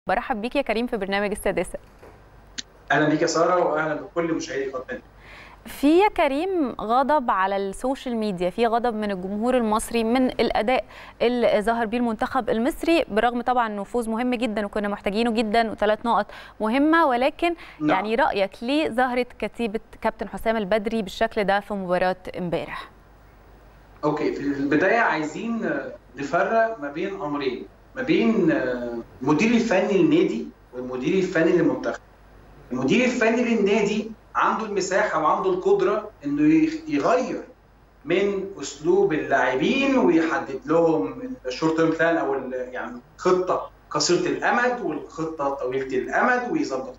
برحب بيك يا كريم في برنامج السادسة اهلا بيك يا ساره واهلا بكل مشاهدي قناه في يا كريم غضب على السوشيال ميديا في غضب من الجمهور المصري من الاداء اللي ظهر بيه المنتخب المصري برغم طبعا انه فوز مهم جدا وكنا محتاجينه جدا وثلاث نقط مهمه ولكن نعم. يعني رايك ليه ظهرت كتيبه كابتن حسام البدري بالشكل ده في مباراه امبارح اوكي في البدايه عايزين نفرق ما بين امرين ما بين المدير الفني للنادي والمدير الفني للمنتخب المدير الفني للنادي عنده المساحه وعنده القدره انه يغير من اسلوب اللاعبين ويحدد لهم الشورت تيرم بلان او يعني خطه قصيره الامد والخطه طويله الامد ويظبط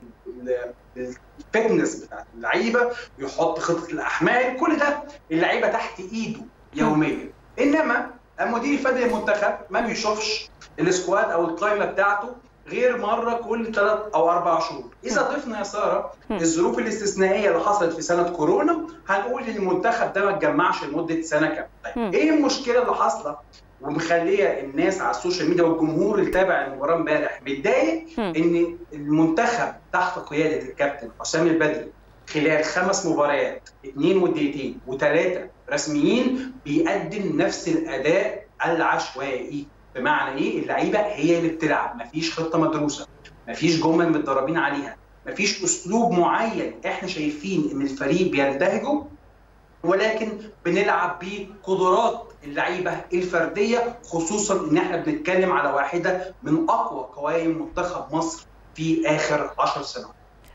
الفتنس بتاعت اللعيبه ويحط خطه الاحمال كل ده اللعيبه تحت ايده يوميا انما المدير الفني للمنتخب ما بيشوفش السكواد او القائمه بتاعته غير مره كل ثلاث او اربع شهور، اذا ضفنا يا ساره الظروف الاستثنائيه اللي حصلت في سنه كورونا هنقول ان المنتخب ده ما اتجمعش لمده سنه كامله. طيب ايه المشكله اللي حاصله ومخليه الناس على السوشيال ميديا والجمهور اللي تابع المباراه امبارح متضايق ان المنتخب تحت قياده الكابتن حسام البدري خلال خمس مباريات اثنين ودقيقتين وثلاثه رسميين بيقدم نفس الاداء العشوائي بمعنى ايه اللعيبه هي اللي بتلعب مفيش خطه مدروسه مفيش جمل متدربين عليها مفيش اسلوب معين احنا شايفين ان الفريق بينتهجه ولكن بنلعب بقدرات اللعيبه الفرديه خصوصا ان احنا بنتكلم على واحده من اقوى قوائم منتخب مصر في اخر 10 سنوات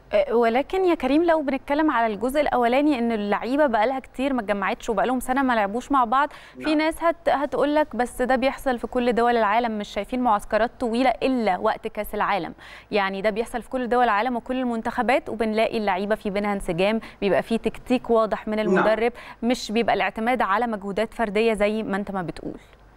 ولكن يا كريم لو بنتكلم على الجزء الاولاني ان اللعيبه بقى لها كتير ما اتجمعتش وبقى لهم سنه ما لعبوش مع بعض نعم. في ناس هت هتقول لك بس ده بيحصل في كل دول العالم مش شايفين معسكرات طويله الا وقت كاس العالم يعني ده بيحصل في كل دول العالم وكل المنتخبات وبنلاقي اللعيبه في بينها انسجام بيبقى في تكتيك واضح من المدرب نعم. مش بيبقى الاعتماد على مجهودات فرديه زي ما انت ما بتقول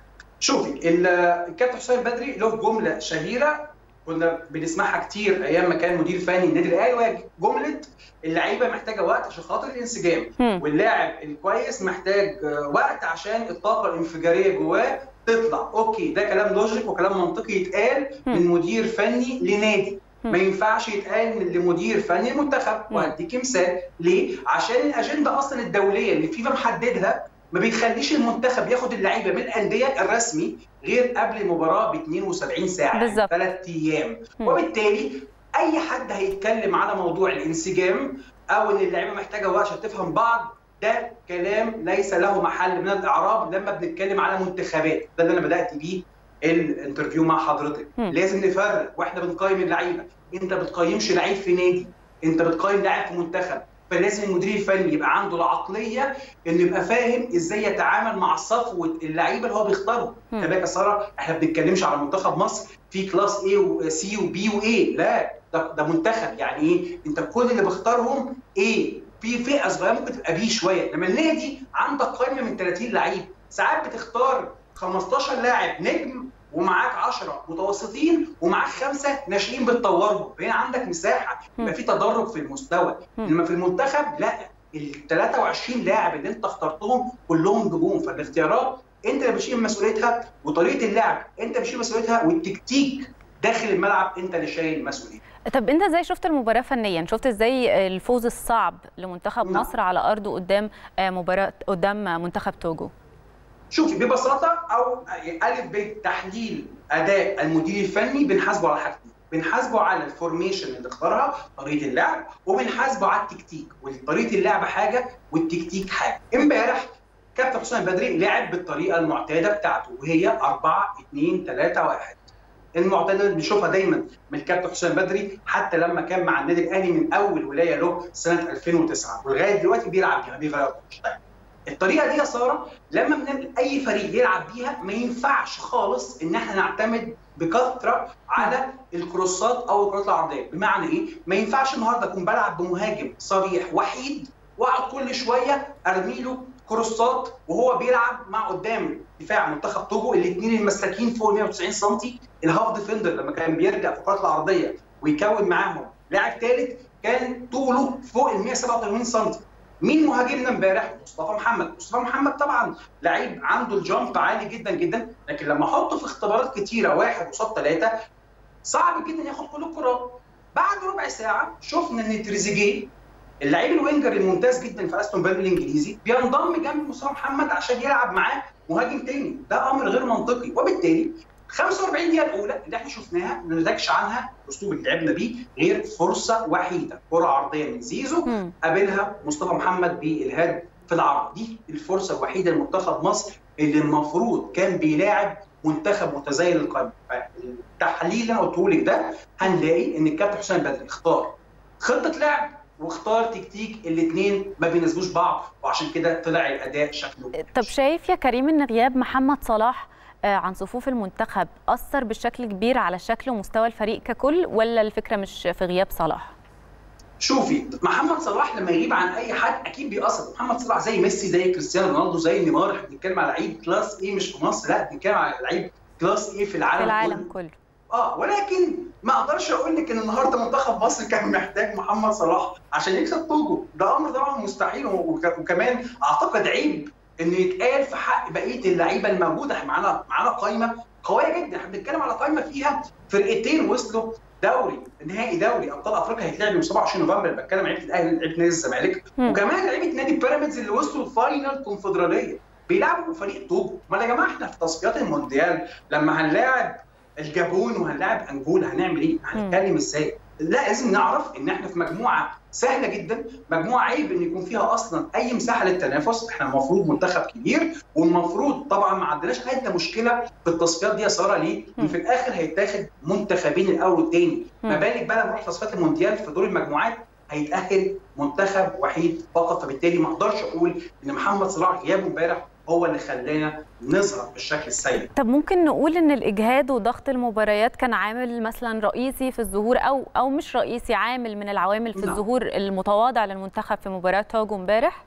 شوفي الكابتن حسام بدري له جمله شهيره كنا بنسمعها كتير ايام ما كان مدير فني النادي الاهلي وهي جمله اللعيبه محتاجه وقت عشان خاطر الانسجام واللاعب الكويس محتاج وقت عشان الطاقه الانفجاريه جواه تطلع اوكي ده كلام لوجيك وكلام منطقي يتقال من مدير فني لنادي ما ينفعش يتقال لمدير فني المنتخب وهديك مثال ليه؟ عشان الاجنده اصلا الدوليه اللي فيفا محددها ما بيخليش المنتخب ياخد اللعيبه من الانديه الرسمي غير قبل المباراه ب 72 ساعه بالظبط ثلاث ايام وبالتالي اي حد هيتكلم على موضوع الانسجام او ان اللعيبه محتاجه وقت عشان تفهم بعض ده كلام ليس له محل من الاعراب لما بنتكلم على منتخبات ده اللي انا بدات بيه الانترفيو مع حضرتك م. لازم نفرق واحنا بنقيم اللعيبه انت بتقيمش لعيب في نادي انت بتقيم لاعب في منتخب فلازم المدير الفني يبقى عنده العقليه انه يبقى فاهم ازاي يتعامل مع صفوه اللعيبه اللي هو بيختارهم خلي بالك يا ساره احنا ما بنتكلمش على منتخب مصر في كلاس A وسي وبي واي لا ده, ده منتخب يعني ايه انت كل اللي بيختارهم ايه في فئه صغيره ممكن تبقى بي شويه لما النادي عندك قائمه من 30 لعيب ساعات بتختار 15 لاعب نجم ومعاك 10 متوسطين ومعاك خمسه ناشئين بتطورهم هنا عندك مساحه يبقى في تدرج في المستوى انما في المنتخب لا ال 23 لاعب اللي انت اخترتهم كلهم نجوم فالاختيارات انت اللي بتشيل مسؤوليتها وطريقه اللعب انت بتشيل مسؤوليتها والتكتيك داخل الملعب انت اللي شايل مسؤوليتها طب انت ازاي شفت المباراه فنيا شفت ازاي الفوز الصعب لمنتخب نعم. مصر على ارضه قدام مباراه قدام منتخب توجو شوفي ببساطه او الف ب تحليل اداء المدير الفني بنحاسبه على حاجتين بنحاسبه على الفورميشن اللي اختارها طريقه اللعب وبنحاسبه على التكتيك وطريقه اللعب حاجه والتكتيك حاجه امبارح كابتن حسام بدري لعب بالطريقه المعتاده بتاعته وهي 4 2 3 1 المعتاده اللي بنشوفها دايما من الكابتن حسام بدري حتى لما كان مع النادي الاهلي من اول ولايه له سنه 2009 ولغايه دلوقتي بيلعب بيها ما بيغيرهاش طيب الطريقه دي يا ساره لما بنعمل اي فريق يلعب بيها ما ينفعش خالص ان احنا نعتمد بكثره على الكروسات او الكرات العرضيه بمعنى ايه ما ينفعش النهارده اكون بلعب بمهاجم صريح وحيد واقعد كل شويه ارمي له كروسات وهو بيلعب مع قدام دفاع منتخب توجو الاثنين المساكين فوق 190 سم الهاف ديفندر لما كان بيرجع في الكرات العرضيه ويكون معاهم لاعب ثالث كان طوله فوق ال 187 سم مين مهاجمنا امبارح؟ مصطفى محمد، مصطفى محمد طبعا لعيب عنده الجامب عالي جدا جدا لكن لما احطه في اختبارات كتيره واحد قصاد ثلاثه صعب جدا ياخد كل الكرات بعد ربع ساعه شفنا ان تريزيجيه اللعيب الوينجر الممتاز جدا في استون فيلا الانجليزي بينضم جنب مصطفى محمد عشان يلعب معاه مهاجم تاني ده امر غير منطقي وبالتالي 45 دقيقه الاولى اللي احنا شفناها ما نتجش عنها اسلوب اللي لعبنا بيه غير فرصه وحيده كره عرضيه من زيزو قابلها مصطفى محمد بالهاد في العرض دي الفرصه الوحيده لمنتخب مصر اللي المفروض كان بيلاعب منتخب متزايد القائمه التحليل اللي انا قلته لك ده هنلاقي ان الكابتن حسام بدري اختار خطه لعب واختار تكتيك الاثنين ما بيناسبوش بعض وعشان كده طلع الاداء شكله طب شايف يا كريم ان غياب محمد صلاح عن صفوف المنتخب اثر بشكل كبير على شكل ومستوى الفريق ككل ولا الفكره مش في غياب صلاح؟ شوفي محمد صلاح لما يغيب عن اي حد اكيد بيأثر محمد صلاح زي ميسي زي كريستيانو رونالدو زي نيمار احنا بنتكلم على لعيب كلاس ايه مش في مصر لا بنتكلم على لعيب كلاس ايه في العالم في العالم كله, كله. اه ولكن ما اقدرش اقول لك ان النهارده منتخب مصر كان محتاج محمد صلاح عشان يكسب توجو ده امر طبعا مستحيل وكمان اعتقد عيب انه يتقال في حق بقيه اللعيبه الموجوده احنا معانا معانا قائمه قويه جدا احنا بنتكلم على قائمه فيها فرقتين وصلوا دوري نهائي دوري ابطال افريقيا هيتلعب يوم 27 نوفمبر بتكلم لعيبه الاهلي لعيبه نادي الزمالك وكمان لعيبه نادي بيراميدز اللي وصلوا الفاينل كونفدراليه بيلعبوا فريق توجو ما يا جماعه احنا في تصفيات المونديال لما هنلاعب الجابون وهنلاعب انجولا هنعمل ايه؟ هنتكلم ازاي؟ لا لازم نعرف ان احنا في مجموعه سهله جدا مجموعه عيب ان يكون فيها اصلا اي مساحه للتنافس احنا المفروض منتخب كبير والمفروض طبعا ما عندناش ادنى مشكله في التصفيات دي يا ساره ليه؟ ان في الاخر هيتاخد منتخبين الاول والثاني ما بالك بقى لما نروح تصفيات المونديال في دور المجموعات هيتاهل منتخب وحيد فقط فبالتالي ما اقدرش اقول ان محمد صلاح غيابه امبارح هو اللي خلانا نظهر بالشكل السيء طب ممكن نقول ان الاجهاد وضغط المباريات كان عامل مثلا رئيسي في الظهور او او مش رئيسي عامل من العوامل في لا. الظهور المتواضع للمنتخب في مباراه توجو امبارح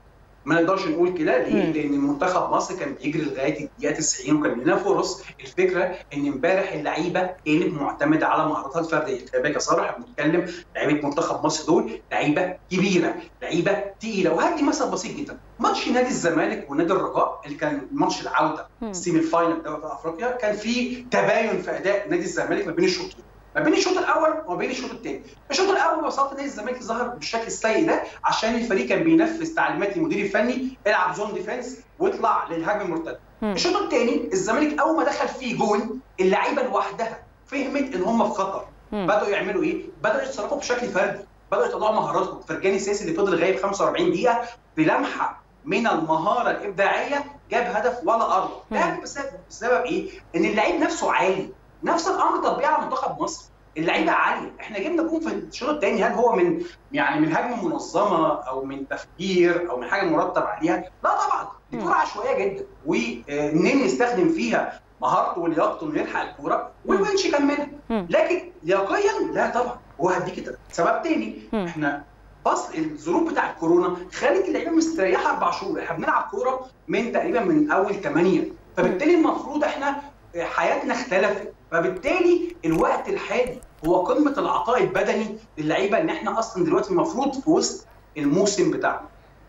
ما نقدرش نقول كده ليه؟ لان منتخب مصر كان بيجري لغايه الدقيقه 90 وكان لنا فرص، الفكره ان امبارح اللعيبه كانت معتمده على مهاراتها الفرديه، خلي بالك يا ساره احنا بنتكلم لعيبه منتخب مصر دول لعيبه كبيره، لعيبه تقيله، وهدي مثل بسيط جدا، ماتش نادي الزمالك ونادي الرجاء اللي كان ماتش العوده السيمي الفاينل دوري افريقيا كان في تباين في اداء نادي الزمالك ما بين الشوطين. ما بين الشوط الاول وما بين الشوط الثاني الشوط الاول ببساطه نادي الزمالك ظهر بالشكل السيء ده عشان الفريق كان بينفذ تعليمات المدير الفني العب زون ديفense واطلع للهجمه المرتده الشوط الثاني الزمالك اول ما دخل فيه جون اللعيبه لوحدها فهمت ان هم في خطر مم. بداوا يعملوا ايه بداوا يتصرفوا بشكل فردي بداوا يطلعوا مهاراتهم فرجاني ساسي اللي فضل غايب 45 دقيقه بلمحه من المهاره الابداعيه جاب هدف ولا ارض ده بسبب بسبب ايه ان اللعيب نفسه عالي نفس الامر تطبيق على منتخب مصر اللعيبه عاليه احنا جبنا جون في الشوط الثاني هل هو من يعني من هجمه منظمه او من تفكير او من حاجه مرتب عليها لا طبعا دي كوره عشوائيه جدا ونين يستخدم فيها مهارته ولياقته انه يلحق الكوره والونش يكملها لكن لياقيا لا طبعا وهديك سبب تاني احنا فصل الظروف بتاع الكورونا خلت اللعيبه مستريحه اربع شهور احنا بنلعب كوره من تقريبا من اول ثمانيه فبالتالي المفروض احنا حياتنا اختلفت فبالتالي الوقت الحالي هو قمه العطاء البدني للعيبه ان احنا اصلا دلوقتي المفروض في وسط الموسم بتاعنا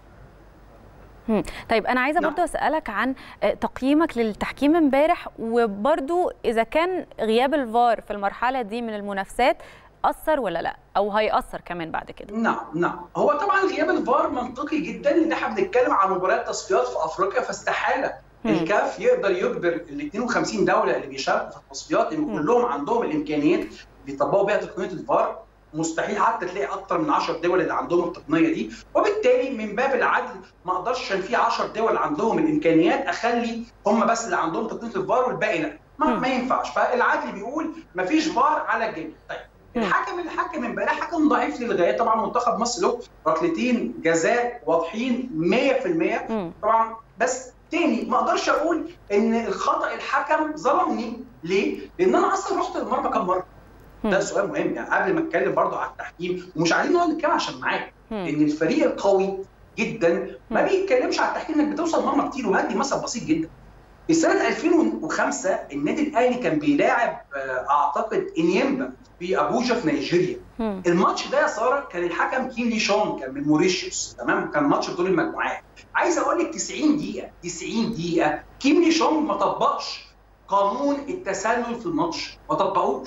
طيب انا عايزه برضو اسالك عن تقييمك للتحكيم امبارح وبرضو اذا كان غياب الفار في المرحله دي من المنافسات اثر ولا لا او هياثر كمان بعد كده نعم نعم هو طبعا غياب الفار منطقي جدا لان احنا بنتكلم عن مباريات تصفيات في افريقيا فاستحاله الكاف يقدر يجبر ال 52 دوله اللي بيشاركوا في التصفيات ان كلهم عندهم الامكانيات اللي يطبقوا بيها تقنيه الفار مستحيل حتى تلاقي اكتر من 10 دول اللي عندهم التقنيه دي وبالتالي من باب العدل ما اقدرش عشان في 10 دول عندهم الامكانيات اخلي هم بس اللي عندهم تقنيه الفار والباقي لا ما, ما ينفعش فالعدل بيقول ما فيش فار على الجميع طيب الحكم اللي حكم امبارح حكم ضعيف للغايه طبعا منتخب مصر له ركلتين جزاء واضحين 100% طبعا بس تاني ما اقدرش اقول ان الخطا الحكم ظلمني ليه؟ لان انا اصلا رحت المرمى كم مره ده سؤال مهم يعني قبل ما اتكلم برضو على التحكيم ومش عايزين نقعد نتكلم عشان معاك ان الفريق القوي جدا ما بيتكلمش على التحكيم انك بتوصل مرمى كتير وهدي مثل بسيط جدا في سنه 2005 النادي الاهلي كان بيلاعب اعتقد انيمبا في ابوجا في نيجيريا الماتش ده يا ساره كان الحكم كين لي شون كان من موريشيوس تمام كان ماتش في دور المجموعات عايز اقول لك 90 دقيقه 90 دقيقه كيم لي شون ما طبقش قانون التسلل في الماتش ما طبقوش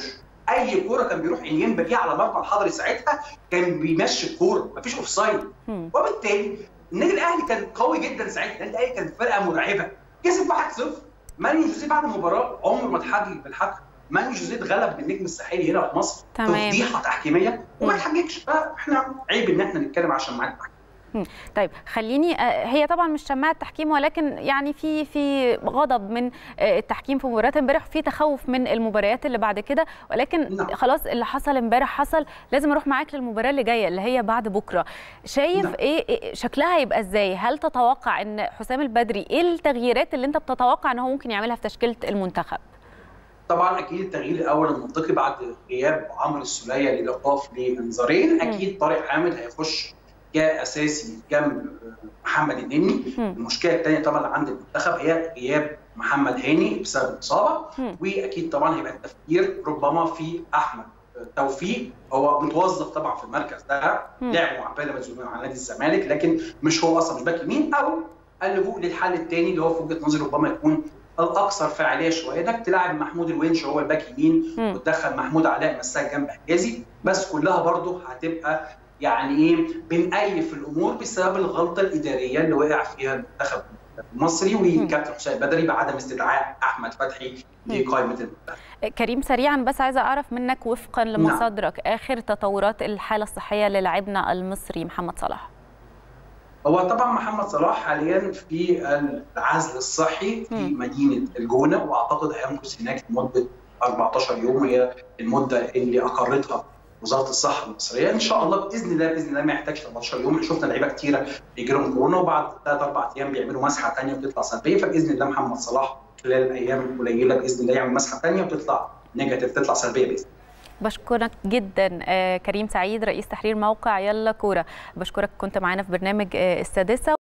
اي كوره كان بيروح انيمبا بيها على مرمى الحضري ساعتها كان بيمشي الكوره مفيش اوف سايد وبالتالي النادي الاهلي كان قوي جدا ساعتها النادي الاهلي كان فرقه مرعبه كسب 1-0 ماني جوزيه بعد المباراه عمره ما اتحجج بالحكم ماني جوزيه اتغلب بالنجم الساحلي هنا في مصر تمام تفضيحه تحكيميه وما اتحججش فاحنا عيب ان احنا نتكلم عشان معاك تحكيم طيب خليني هي طبعا مش شماعه تحكيم ولكن يعني في في غضب من التحكيم في مباراه امبارح في تخوف من المباريات اللي بعد كده ولكن نعم. خلاص اللي حصل امبارح حصل لازم اروح معاك للمباراه اللي جايه اللي هي بعد بكره شايف نعم. ايه شكلها هيبقى ازاي هل تتوقع ان حسام البدري ايه التغييرات اللي انت بتتوقع ان هو ممكن يعملها في تشكيله المنتخب طبعا اكيد التغيير الاول المنطقي بعد غياب عمرو السوليه لايقاف لانذارين اكيد طارق حامد هيخش كاساسي جنب محمد النني المشكله الثانيه طبعا اللي عند المنتخب هي غياب محمد هاني بسبب الاصابه واكيد طبعا هيبقى التفكير ربما في احمد توفيق هو متوظف طبعا في المركز ده لعب مع بيراميدز مع نادي الزمالك لكن مش هو اصلا مش باك يمين او اللجوء للحل الثاني اللي هو في وجهه نظري ربما يكون الاكثر فعاليه شويه انك تلاعب محمود الونش هو الباك يمين وتدخل محمود علاء مساك جنب حجازي بس كلها برضه هتبقى يعني ايه بنأيف الامور بسبب الغلطه الاداريه اللي وقع فيها المنتخب المصري والكابتن حسام البدري بعدم استدعاء احمد فتحي لقائمه المنتخب. كريم سريعا بس عايزه اعرف منك وفقا لمصادرك نعم. اخر تطورات الحاله الصحيه للاعبنا المصري محمد صلاح. هو طبعا محمد صلاح حاليا في العزل الصحي في م. مدينه الجونه واعتقد هيمكث هناك لمده 14 يوم هي المده اللي اقرتها وزاره الصحه المصريه ان شاء الله باذن الله باذن الله ما يحتاجش 14 يوم شفنا لعيبه كتيره بيجي لهم كورونا وبعد ثلاث اربع ايام بيعملوا مسحه ثانيه وبتطلع سلبيه فباذن الله محمد صلاح خلال الايام القليله باذن الله يعمل مسحه ثانيه وتطلع نيجاتيف تطلع سلبيه باذن الله بشكرك جدا كريم سعيد رئيس تحرير موقع يلا كوره بشكرك كنت معانا في برنامج السادسه